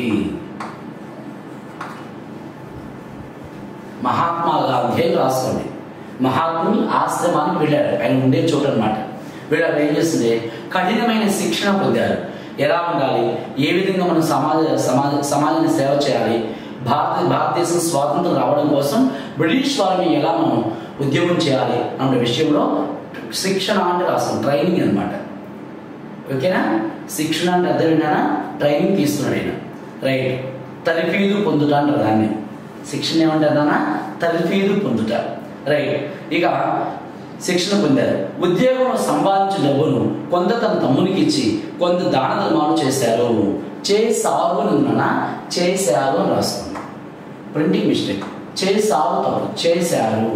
మహాత్మా గాంధీ అని రాసుకోండి మహాత్ముని ఆశ్రమానికి వెళ్ళాడు ఆయన ఉండే చోటు అనమాట వీళ్ళు ఏం చేస్తుంది కఠినమైన శిక్షణ పొందారు ఎలా ఉండాలి ఏ విధంగా మనం సమాజ సమాజ సమాజాన్ని సేవ చేయాలి భారత భారతదేశం స్వాతంత్రం రావడం కోసం బ్రిటిష్ వారిని ఎలా మనం ఉద్యోగం చేయాలి అన్న విషయంలో శిక్షణ అంటే రాస్తాం ట్రైనింగ్ అనమాట ఓకేనా శిక్షణ అంటే అర్థం ఏంటన్నా ట్రైనింగ్ తీసుకున్నాడు ఆయన రైట్ తలిఫీదు పొందుట అంటారు దాన్ని శిక్షణ ఏమంటారా తలిఫీదు పొందుట రైట్ ఇక శిక్షణ పొందారు ఉద్యోగంలో సంపాదించిన డబ్బును కొంత తన తమ్మునికి ఇచ్చి కొంత దాన ధర్మాలు చేశారు చేశారు అని ఉందన్నా చేశారు అని రాస్తుంది ప్రింటింగ్ మిస్టేక్ చేశారు తప్పు చేశారు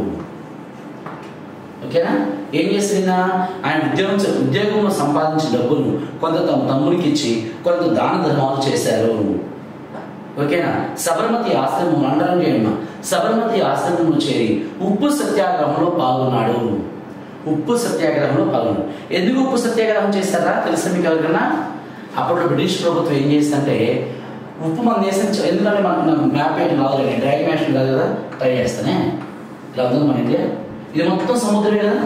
ఓకేనా ఏం చేసిన ఆయన ఉద్యోగం ఉద్యోగంలో సంపాదించిన డబ్బును కొంత తమ తమ్ముడికి ఇచ్చి కొంత దాన ధర్మాలు చేశారు ఓకేనా సబర్మతి ఆశ్రమం మండలం చేయమ్మ సబర్మతి ఆశ్రమంలో చేరి ఉప్పు సత్యాగ్రహంలో పాల్గొన్నాడు ఉప్పు సత్యాగ్రహంలో పాల్గొన్నాడు ఎందుకు ఉప్పు సత్యాగ్రహం చేస్తారా తెలుసా మీకు ఎవరికన్నా అప్పుడు బ్రిటిష్ ప్రభుత్వం ఏం చేసిందంటే ఉప్పు మన దేశం చ- ఎందుకంటే మనకు నాకు మ్యాప్ ఏంటి రాదు డ్రైవింగ్ మ్యాషన్ కాదు కదా ట్రై చేస్తానే ఇలా ఉంది మన ఇండియా ఇది మొత్తం సముద్రమే కదా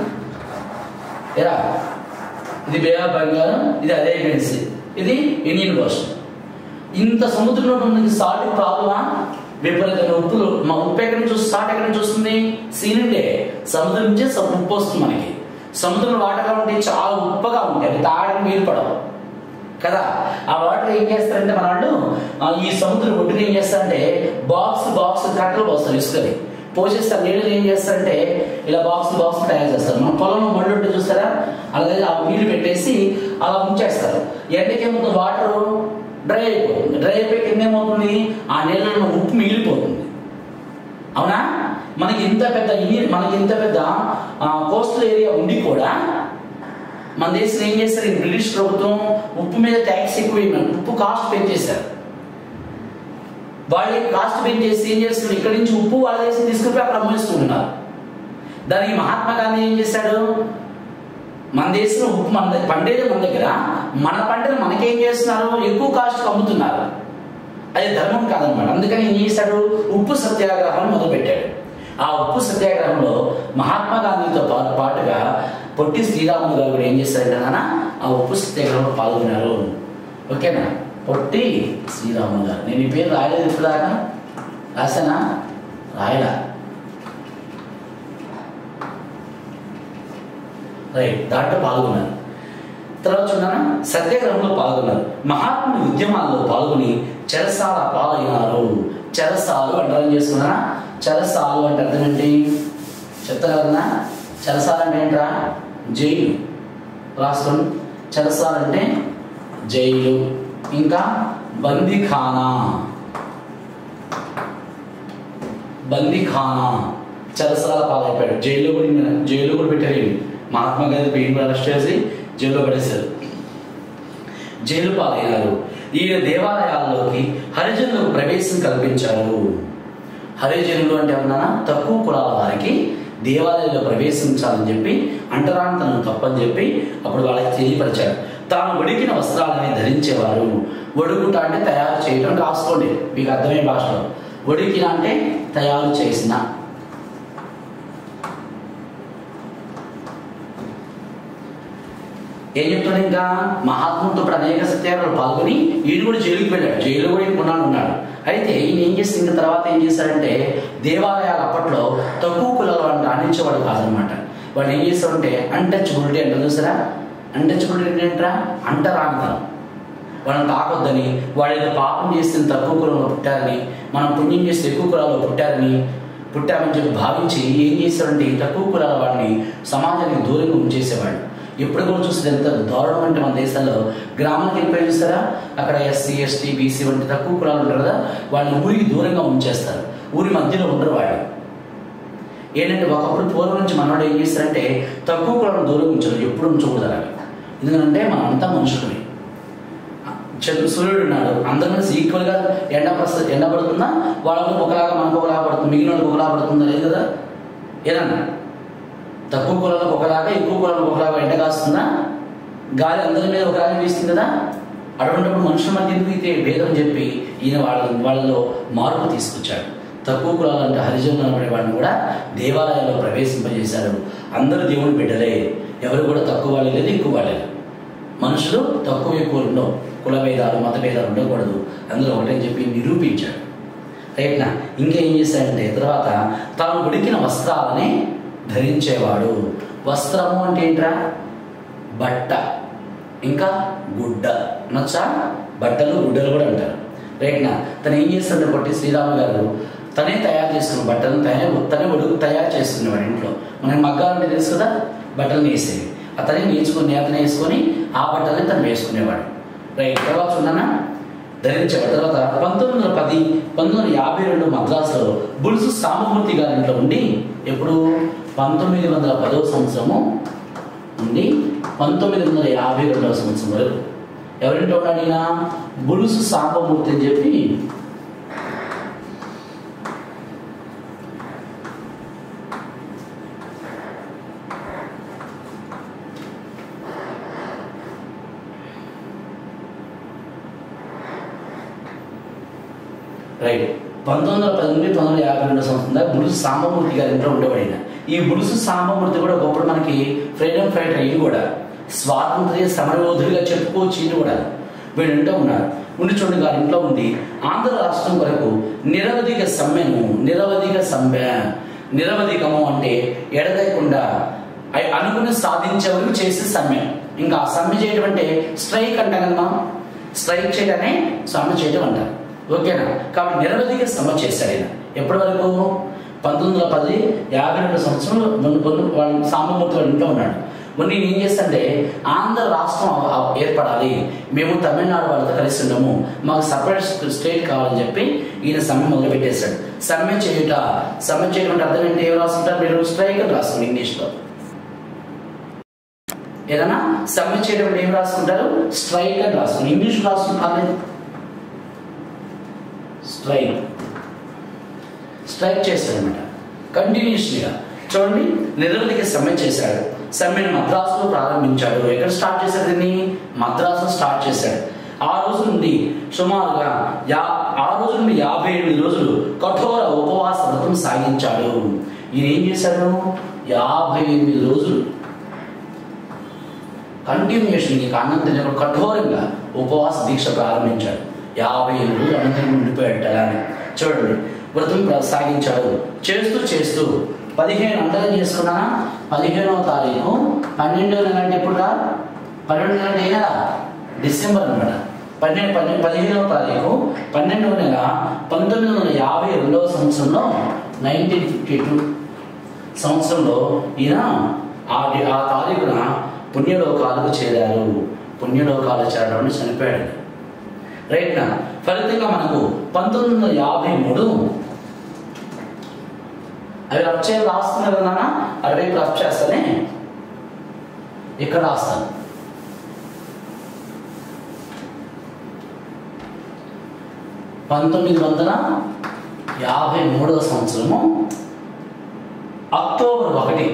ఎరా ఇది బే ఆఫ్ బెంగాల్ ఇది అదే ఏజెన్సీ ఇది ఇండియన్ ఓషన్ ఇంత సముద్రంలో ఉన్నది సాల్ట్ ప్రాబ్లమా విపరీతమైన ఉప్పులు మా ఉప్పు ఎక్కడి నుంచి వస్తుంది సాల్ట్ ఎక్కడి నుంచి వస్తుంది సీ నుండే సముద్రం నుంచే స- ఉప్పు వస్తుంది మనకి సముద్రం వాటర్ ఉంటే చాలా ఉప్పగా ఉంటాయి అవి తాగడానికి వీలు పడవు కదా ఆ వాటర్ ఏం చేస్తారంటే మన వాళ్ళు ఆ, ఈ సముద్రం ఒడ్డున ఏం చేస్తారంటే బాక్స్ బాక్స్ కట్టలు పోస్తారు ఇసుకని పోసేస్తారు నీళ్ళు ఏం చేస్తారంటే ఇలా బాక్స్ బాక్స్ తయారు చేస్తారు మన పొలంలో మళ్ళు ఉంటే చూస్తారా అలాగే ఆ నీళ్లు పెట్టేసి అలా ఉంచేస్తారు ఎండకేమవుతుంది వాటర్ డ్రై అయిపోతుంది డ్రై అయిపోయి కింద ఏమవుతుంది ఆ నీళ్ళలో ఉప్పు మిగిలిపోతుంది అవునా మనకి ఇంత పెద్ద ఈ- మనకి ఇంత పెద్ద కోస్టల్ ఏరియా ఉండి కూడా మన దేశంలో ఏం చేస్తారు ఈ బ్రిటిష్ ప్రభుత్వం ఉప్పు మీద ట్యాక్స్ ఎక్కువ వేయమని ఉప్పు కాస్ట్ పెంచేశారు వాళ్ళు కాస్ట్ పెంచేసి ఏం చేస్తున్నారు ఇక్కడి నుంచి ఉప్పు వాళ్ళ దేశం తీసుకుపోయి అక్కడ అమ్మేస్తున్నారు దానికి మహాత్మా గాంధీ ఏం చేశాడు మన దేశంలో ఉప్పు మన దగ్గర పండేది మన దగ్గర మన పంటను మనకేం చేస్తున్నారు ఎక్కువ కాస్ట్ అమ్ముతున్నారు అది ధర్మం కాదనమాట అందుకని ఏం చేశాడు ఉప్పు సత్యాగ్రహం మొదలుపెట్టాడు ఆ ఉప్పు సత్యాగ్రహంలో మహాత్మా గాంధీతో పాటు పాటుగా పొట్టి శ్రీరాములు గారు కూడా ఏం చేశారంటే నాన్న ఆ ఉప్పు సత్యాగ్రహంలో పాల్గొన్నారు ఓకేనా పొట్టి శ్రీరాములు గారు నేను ఈ పేరు రాయలేదు ఇప్పుడుదాకా రాశానా రాయలా రైట్ దాంట్లో పాల్గొన్నారు తర్వాత చూడనా సత్యాగ్రహంలో పాల్గొన్నారు మహాత్ముని ఉద్యమాల్లో పాల్గొని చెరసాల పాలైనారు చెరసాలు అంటే ఏం చేసుకున్నారా చెరసాలు అంటే అర్థం ఏంటి చెప్తారా చెరసాలు అంటే ఏంట్రా జైలు రాసుకోండి చెరసాలు అంటే జైలు ఇంకా బందీఖానా బందీఖానా చెరసాల పాలైపోయాడు జైల్లో కూడా ఈయన- జైల్లో కూడా పెట్టారు ఈయన. మహాత్మా గాంధీ పెయిన్ అరెస్ట్ చేసి జైల్లో పడేశారు జైలు పాలయ్యారు ఈయన దేవాలయాల్లోకి హరిజనులకు ప్రవేశం కల్పించారు హరిజనులు అంటే ఏమన్నా తక్కువ కులాల వారికి దేవాలయంలో ప్రవేశించాలని చెప్పి అంటరాంతనం తప్పని చెప్పి అప్పుడు వాళ్ళకి తెలియపరిచారు తాను ఉడికిన వస్త్రాలని ధరించేవారు ఒడుగుట అంటే తయారు చేయడం రాసుకోండి మీకు అర్థమయ్యే భాషలో ఉడికిన అంటే తయారు చేసిన ఏం చెప్తాడు ఇంకా మహాత్ముడితో ఇప్పుడు అనేక సత్యాగ్రహాలు పాల్గొని ఈయన కూడా జైలుకి వెళ్ళాడు జైలు కూడా ఈయన కొన్నాడు ఉన్నాడు అయితే ఈయన ఏం చేసి ఇంకా తర్వాత ఏం చేశాడంటే దేవాలయాలు అప్పట్లో తక్కువ కులాల వాడిని రాణించేవాడు కాదనమాట వాడు ఏం చేస్తాడంటే అన్టచబిలిటీ అంటే చూసారా అన్టచబిలిటీ ఏంట్రా అంటరానితనం వాళ్ళని తాకొద్దని వాళ్ళు ఏదో పాపం చేస్తే తక్కువ కులంలో పుట్టారని మనం పుణ్యం చేస్తే ఎక్కువ కులాల్లో పుట్టారని పుట్టామని చెప్పి భావించి ఏం చేశాడంటే ఈ తక్కువ కులాల వాడిని సమాజానికి దూరంగా ఉంచేసేవాడు ఎప్పుడు కూడా చూస్తే ఎంత దారుణం అంటే మన దేశంలో గ్రామానికి వెళ్ళిపోయి చూస్తారా అక్కడ ఎస్సీ ఎస్టీ బీసీ వంటి తక్కువ కులాలు ఉంటారు కదా వాళ్ళని ఊరికి దూరంగా ఉంచేస్తారు ఊరి మధ్యలో ఉండరు వాళ్ళు ఏంటంటే ఒకప్పుడు పూర్వం నుంచి మనవాడు ఏం చేస్తారంటే తక్కువ కులాలను దూరం ఉంచారు ఎప్పుడు ఉంచకూడదు అలాగే ఎందుకంటే మనం అంతా మనుషులమే చంద్ర సూర్యుడు ఉన్నాడు అందరి మీద ఈక్వల్గా ఎండ ప్రస్తు ఎండ పడుతుందా వాళ్ళకి ఒకలాగా మనకు ఒకలాగా పడుతుంది మిగిలిన వాళ్ళకి ఒకలాగా పడుతుందా లేదు కదా ఏదన్నా తక్కువ కులాలకు ఒకలాగా ఎక్కువ కులాలకు ఒకలాగా ఎండ కాస్తుందా గాలి అందరి మీద ఒకలాగా వీస్తుంది కదా అటువంటిప్పుడు మనుషుల మధ్య ఎందుకు అయితే భేదం చెప్పి ఈయన వాళ్ళ వాళ్ళలో మార్పు తీసుకొచ్చాడు తక్కువ కులాలు అంటే హరిజనులు అనబడే వాడిని కూడా దేవాలయాల్లో ప్రవేశింపజేశారు అందరూ దేవుని బిడ్డలే ఎవరు కూడా తక్కువ వాళ్ళు లేదు ఎక్కువ వాళ్ళు లేదు మనుషులు తక్కువ ఎక్కువ ఉండవు కుల భేదాలు మత భేదాలు ఉండకూడదు అందులో ఒకటని చెప్పి నిరూపించాడు రైట్నా ఇంకేం చేశాడంటే తర్వాత తాను ఉడికిన వస్త్రాలని ధరించేవాడు వస్త్రము అంటే ఏంట్రా బట్ట ఇంకా గుడ్డ నచ్చా బట్టలు గుడ్డలు కూడా అంటారు రైట్నా తను ఏం చేస్తుంటే పొట్టి శ్రీరాము గారు తనే తయారు చేసుకున్న బట్టలను తనే తనే ఉడుకు తయారు చేసుకునేవాడు ఇంట్లో మనకి మగ్గాలంటే తెలుసు కదా బట్టలు వేసేవి అతనే నేర్చుకుని అతనే వేసుకొని ఆ బట్టలని తను వేసుకునేవాడు రైట్ తర్వాత ఉన్నానా ధరించేవాడు తర్వాత పంతొమ్మిది వందల పది పంతొమ్మిది వందల యాభై రెండు మద్రాసులో బులుసు సామమూర్తి గారి ఇంట్లో ఉండి ఎప్పుడు పంతొమ్మిది వందల పదవ సంవత్సరము ఉండి పంతొమ్మిది వందల యాభై రెండవ సంవత్సరం వరకు ఎవరింటో ఉన్నాడు ఈయన బులుసు సాంబమూర్తి అని చెప్పి రైట్ పంతొమ్మిది వందల పది నుండి పంతొమ్మిది వందల యాభై రెండు సంవత్సరం దాకా బులుసు సాంబమూర్తి గారి ఇంట్లో ఉండేవాడిన ఈ బులుసు సాంబమూర్తి కూడా ఒకప్పుడు మనకి ఫ్రీడమ్ ఫైటర్ ఈయన కూడా స్వాతంత్ర్య సమరయోధుడిగా చెప్పుకోవచ్చు ఈయన కూడా వీడు ఇంట్లో ఉన్నారు ఉండి చూడండి గారి ఇంట్లో ఉండి ఆంధ్ర రాష్ట్రం వరకు నిరవధిక సమ్మెను నిరవధిక సమ్మె నిరవధికము అంటే ఎడదయకుండా అయి అనుకుని సాధించే వరకు చేసే సమ్మె ఇంకా ఆ సమ్మె చేయడం అంటే స్ట్రైక్ అంటాం కదా మనం స్ట్రైక్ చేయడమే సమ్మె చేయడం అంటారు ఓకేనా కాబట్టి నిరవధిక సమ్మె చేశాడు ఆయన ఎప్పటి వరకు పంతొమ్మిది వందల పది యాభై రెండు సంవత్సరంలో మొన్న పొన్ను వాళ్ళు సాంబమూర్తి వాళ్ళ ఇంట్లో ఉన్నాడు మొన్న నేను ఏం చేస్తాంటే ఆంధ్ర రాష్ట్రం అవ- అవ- ఏర్పడాలి మేము తమిళనాడు వాళ్ళతో కలిసి ఉన్నాము మాకు సపరేట్ స్టేట్ కావాలని చెప్పి ఈయన సమ్మె మొదలు పెట్టేశాడు సమ్మె చేయుట సమ్మె చేయడం అంటే అర్థం ఏంటి ఏం రాసుకుంటారు మీరు స్ట్రైక్ అని రాసుకోండి ఇంగ్లీష్లో ఏదైనా సమ్మె చేయడం అంటే ఏం రాసుకుంటారు స్ట్రైక్ అని రాసుకోండి ఇంగ్లీష్ రాసుకుంటారు స్ట్రైక్ స్ట్రైక్ చేశాడు అనమాట కంటిన్యూస్గా చూడండి నిరవధిక సమ్మె చేశాడు సమ్మెను మద్రాసులో ప్రారంభించాడు ఎక్కడ స్టార్ట్ చేశాడు దీన్ని మద్రాసులో స్టార్ట్ చేశాడు ఆ రోజు నుండి సుమారుగా యా ఆ రోజు నుండి యాభై ఎనిమిది రోజులు కఠోర ఉపవాస వ్రతం సాగించాడు ఈయన ఏం చేశాడు యాభై ఎనిమిది రోజులు కంటిన్యూషన్ నీకు అన్నం తినకుండా కఠోరంగా ఉపవాస దీక్ష ప్రారంభించాడు యాభై ఏళ్ళు అనంతరం ఉండిపోయాడు అలానే చూడండి వ్రతం ప్ర- సాగించాడు చేస్తూ చేస్తూ పదిహేను అంతరం చేసుకున్నానా పదిహేనవ తారీఖు పన్నెండో నెల అంటే ఎప్పుడు రా పన్నెండు నెల అంటే ఏ నెల డిసెంబర్ అనమాట పన్నెండు పన్నెండు పదిహేనవ తారీఖు పన్నెండవ నెల పంతొమ్మిది వందల యాభై రెండవ సంవత్సరంలో నైన్టీన్ ఫిఫ్టీ టూ సంవత్సరంలో ఈయన ఆ ఆ తారీఖున పుణ్యలోకాలకు చేరారు పుణ్యలోకాలు చేరడం అని చనిపోయాడు రైట్ నా ఫలితంగా మనకు పంతొమ్మిది వందల యాభై మూడు అవి రఫ్ చేయాలి రాస్తున్నారు కదా నాన్న అటువైపు రఫ్ చేస్తానే ఇక్కడ రాస్తాను పంతొమ్మిది వందల యాభై మూడవ సంవత్సరము అక్టోబర్ ఒకటి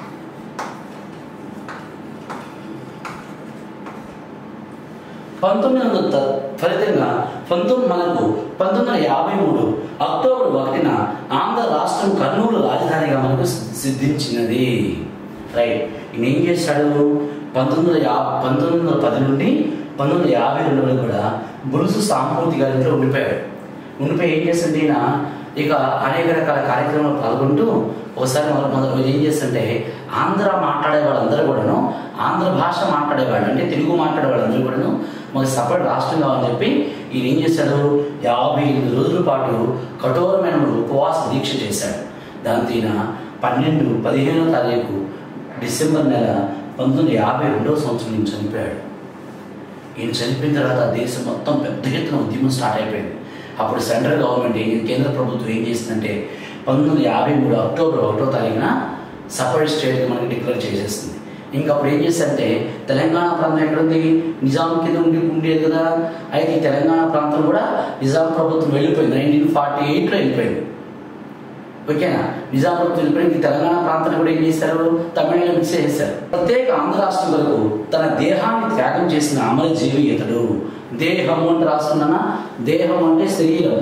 పంతొమ్మిది వందల త- ఫలితంగా పంతొమ్మిది మనకు పంతొమ్మిది వందల యాభై మూడు అక్టోబర్ ఒకటిన ఆంధ్ర రాష్ట్రం కర్నూలు రాజధానిగా మనకు సి- సిద్ధించినది రైట్ ఈయన ఏం చేశాడు పంతొమ్మిది వందల యా పంతొమ్మిది వందల పది నుండి పంతొమ్మిది వందల యాభై రెండు వరకు కూడా బులుసు సాంస్కృతిక గారింట్లో ఉండిపోయాడు ఉండిపోయి ఏం చేస్తుంటే ఈయన ఇక అనేక రకాల కార్యక్రమాలు పాల్గొంటూ ఒకసారి మొదలు మొదలు ఏం చేస్తుంటే ఆంధ్ర మాట్లాడే వాళ్ళందరూ కూడాను ఆంధ్ర భాష మాట్లాడేవాళ్ళు అంటే తెలుగు మాట్లాడే వాళ్ళందరూ కూడాను మాకు సపరేట్ రాష్ట్రం కావాలని చెప్పి ఈయన ఏం చేశాడు యాభై ఎనిమిది రోజుల పాటు కఠోరమైన ఉపవాస దీక్ష చేశాడు దాంతో ఈయన పన్నెండు పదిహేనో తారీఖు డిసెంబర్ నెల పంతొమ్మిది వందల యాభై రెండవ సంవత్సరం నుంచి చనిపోయాడు ఈయన చనిపోయిన తర్వాత దేశం మొత్తం పెద్ద ఎత్తున ఉద్యమం స్టార్ట్ అయిపోయింది అప్పుడు సెంట్రల్ గవర్నమెంట్ ఏం కేంద్ర ప్రభుత్వం ఏం చేసిందంటే పంతొమ్మిది వందల యాభై మూడు అక్టోబర్ ఒకటో తారీఖున సపరేట్ స్టేట్గా మనకి డిక్లేర్ చేసేస్తుంది ఇంకా అప్పుడు ఏం చేశారంటే తెలంగాణ ప్రాంతం ఎక్కడుంది నిజాం కింద ఉండి ఉండేది కదా అయితే ఈ తెలంగాణ ప్రాంతం కూడా నిజాం ప్రభుత్వం వెళ్ళిపోయింది నైన్టీన్ ఫార్టీ ఎయిట్లో వెళ్ళిపోయింది ఓకేనా నిజాం ప్రభుత్వం వెళ్ళిపోయిన ఈ తెలంగాణ ప్రాంతాన్ని కూడా ఏం చేశారు తమిళలో మిక్స్ చేశారు ప్రత్యేక ఆంధ్ర రాష్ట్రం వరకు తన దేహాన్ని త్యాగం చేసిన అమరజీవి ఇతడు దేహము అంటే రాసుకున్నానా దేహం అంటే శరీరం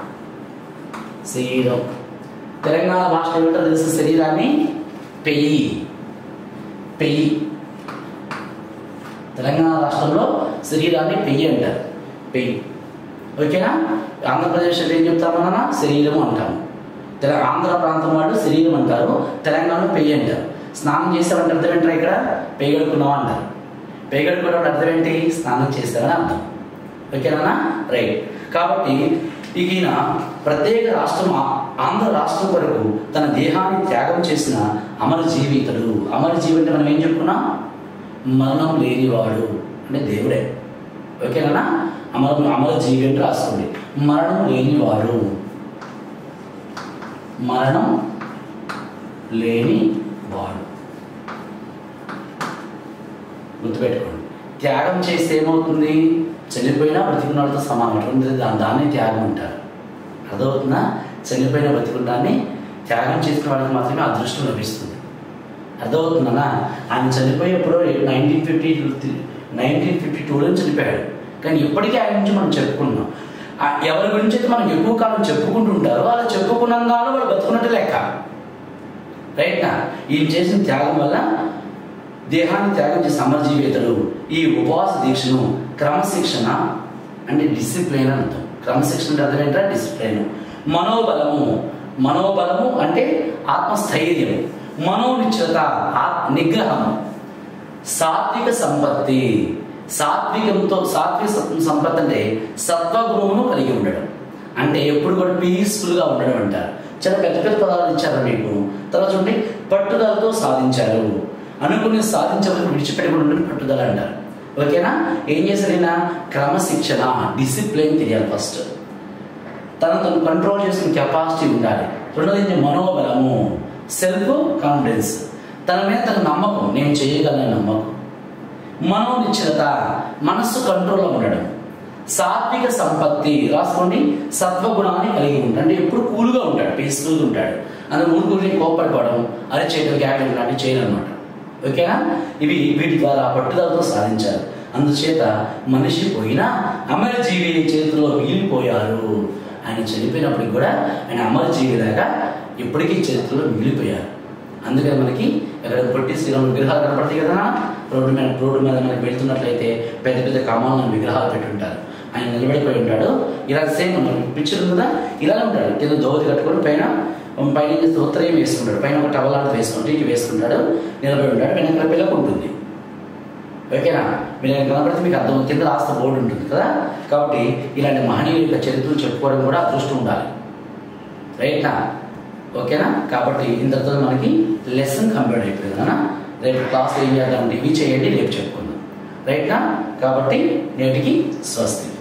శరీరం తెలంగాణ భాష ఏమిటో తెలుసు శరీరాన్ని పెయ్యి పెయ్యి తెలంగాణ రాష్ట్రంలో శరీరాన్ని పెయ్యి అంటారు పెయ్యి ఓకేనా ఆంధ్రప్రదేశ్ అంటే ఏం చెప్తామన్నా శరీరం అంటాము తెల ఆంధ్ర ప్రాంతం వాళ్ళు శరీరం అంటారు తెలంగాణలో పెయ్యి అంటారు స్నానం చేసామంటే అర్థం ఏంటారు ఇక్కడ పెయ్యడుకున్నాం అంటారు పెయ్యడుకోవడం అంటే అర్థం ఏంటి స్నానం చేసామని అర్థం ఓకేనా రైట్ కాబట్టి ఇక ఈయన ప్రత్యేక రాష్ట్రం ఆ- ఆంధ్ర రాష్ట్రం వరకు తన దేహాన్ని త్యాగం చేసిన అమరజీవి ఇతడు అమరజీవి అంటే మనం ఏం చెప్పుకున్నాం మరణం లేనివాడు అంటే దేవుడే ఓకేనా అమర అమరజీవి అంటే రాసుకోండి మరణం లేనివాడు మరణం లేని వాడు గుర్తుపెట్టుకోండి త్యాగం చేస్తే ఏమవుతుంది చనిపోయినా బ్రతికున్నవాడితో సమానం అటువంటిది దా- దాన్ని త్యాగం అంటారు అర్థమవుతుందా చనిపోయిన బ్రతికున్నాన్ని త్యాగం చేసిన వాడికి మాత్రమే అదృష్టం లభిస్తుంది అర్థమవుతుందన్నా ఆయన చనిపోయేప్పుడు నైన్టీన్ ఫిఫ్టీ నైన్టీన్ ఫిఫ్టీ టూలో చనిపోయాడు కానీ ఇప్పటికీ ఆయన గురించి మనం చెప్పుకున్నాం ఆ ఎవరి గురించి అయితే మనం ఎక్కువ కాలం చెప్పుకుంటూ ఉంటారో అలా చెప్పుకున్నంగానూ వాళ్ళు బతుకున్నట్టు లెక్క రైట్ ఈయన చేసిన త్యాగం వల్ల దేహాన్ని త్యాగం చేసిన అమరజీవితలు ఈ ఉపవాస దీక్షను క్రమశిక్షణ అంటే డిసిప్లిన్ అని అర్థం క్రమశిక్షణ అంటే అర్థం ఏంటంటే డిసిప్లిన్ మనోబలము మనోబలము అంటే ఆత్మస్థైర్యం మనోనిశ్చత ఆత్- నిగ్రహము సాత్విక సంపత్తి సాత్వికంతో సాత్విక సత్- సంపత్తి అంటే సత్వగుణమును కలిగి ఉండడం అంటే ఎప్పుడు కూడా పీస్ఫుల్గా ఉండడం అంటారు చాలా పెద్ద పెద్ద పదాలు ఇచ్చారు మీకు తర్వాత చూడండి పట్టుదలతో సాధించారు అనుకుని సాధించడానికి విడిచిపెట్టకుండా ఉండడం పట్టుదల అంటారు ఓకేనా ఏం చేశారైనా క్రమశిక్షణ డిసిప్లిన్ తెలియాలి ఫస్ట్ తను తను కంట్రోల్ చేసుకునే కెపాసిటీ ఉండాలి రెండోది ఏంటి? మనోబలము సెల్ఫ్ కాన్ఫిడెన్స్ తన మీద తన నమ్మకం నేను చేయగలను నమ్మకం మనోనిశ్చలత మనస్సు కంట్రోల్లో ఉండడం సాత్విక సంపత్తి రాసుకోండి సత్వగుణాన్ని కలిగి ఉంటాడు అంటే ఎప్పుడు కూల్గా ఉంటాడు పీస్ఫుల్గా ఉంటాడు అందులో ఊరు గురించి కోపడిపోవడం అరే చేయడం గ్యాగడం లాంటివి చేయనమాట ఓకేనా ఇవి వీటి ద్వారా పట్టుదలతో సాధించారు అందుచేత మనిషి పోయినా అమరజీవి చేతిలో మిగిలిపోయారు ఆయన చనిపోయినప్పటికి కూడా ఆయన అమరజీవిలాగా ఇప్పటికీ చరిత్రలో మిగిలిపోయారు అందుకని మనకి ఎక్కడ పొట్టి శ్రీరాముడు విగ్రహాలు కనపడతాయి కదా రోడ్డు మీద రోడ్డు మీద మనకి వెళ్తున్నట్లయితే పెద్ద పెద్ద కమాలను విగ్రహాలు పెట్టి ఉంటారు ఆయన నిలబడిపోయి ఉంటాడు ఇలా సేమ్ మనం పిక్చర్ ఉంది కదా ఇలానే ఉంటాడు కింద దోతి కట్టుకొని పైన పైన ఉత్తరం వేసుకుంటాడు పైన ఒక టవల్ లాంటిది వేసుకుంటాడు ఇటు వేసుకుంటాడు నిలబడి ఉంటాడు వెనకాల పిల్లకు ఉంటుంది ఓకేనా మీరు ఆయన కనపడితే మీకు అర్థం కింద రాస్త బోర్డు ఉంటుంది కదా కాబట్టి ఇలాంటి మహనీయుల యొక్క చరిత్రలు చెప్పుకోవడం కూడా అదృష్టం ఉండాలి రైట్నా ఓకేనా కాబట్టి ఇంతతో మనకి లెసన్ కంప్లీట్ అయిపోయింది కదా రేపు క్లాస్ ఏం చేద్దామంటే ఇవి చేయండి రేపు చెప్పుకుందాం రైట్నా కాబట్టి నేటికి స్వస్తి